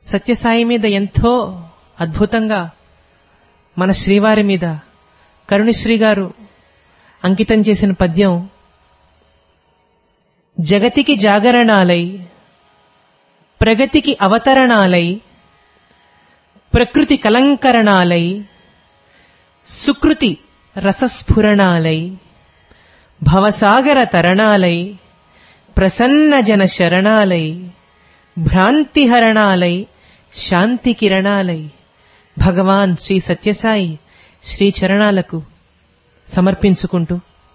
సత్యసాయి మీద ఎంతో అద్భుతంగా మన శ్రీవారి మీద కరుణశ్రీ గారు అంకితం చేసిన పద్యం జగతికి జాగరణాలై ప్రగతికి అవతరణాలై ప్రకృతి కలంకరణాలై సుకృతి రసస్ఫురణాలై భవసాగర తరణాలై ప్రసన్న జన శరణాలై భ్రాంతిహరణాలై శాంతి కిరణాలై భగవాన్ శ్రీ సత్యసాయి శ్రీ చరణాలకు సమర్పించుకుంటూ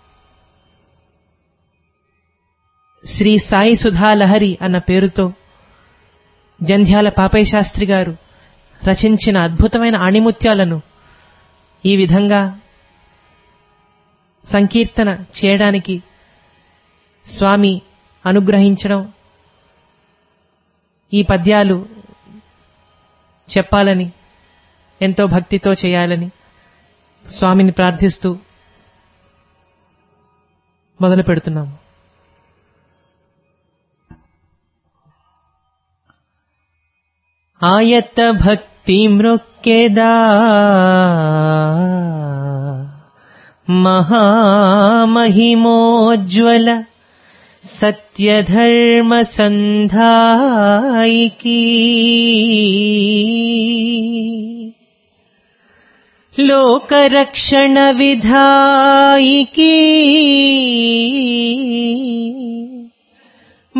శ్రీ సాయి సుధాలహరి అన్న పేరుతో జంధ్యాల పాపయ్య శాస్త్రి గారు రచించిన అద్భుతమైన ఆణిముత్యాలను ఈ విధంగా సంకీర్తన చేయడానికి స్వామి అనుగ్రహించడం ఈ పద్యాలు చెప్పాలని ఎంతో భక్తితో చేయాలని స్వామిని ప్రార్థిస్తూ మొదలు పెడుతున్నాము ఆయత భక్తి మృక్కెదా మహామహిమోజ్వల సత్యధర్మ సంధాయికి లోకరక్షణ విధాయికి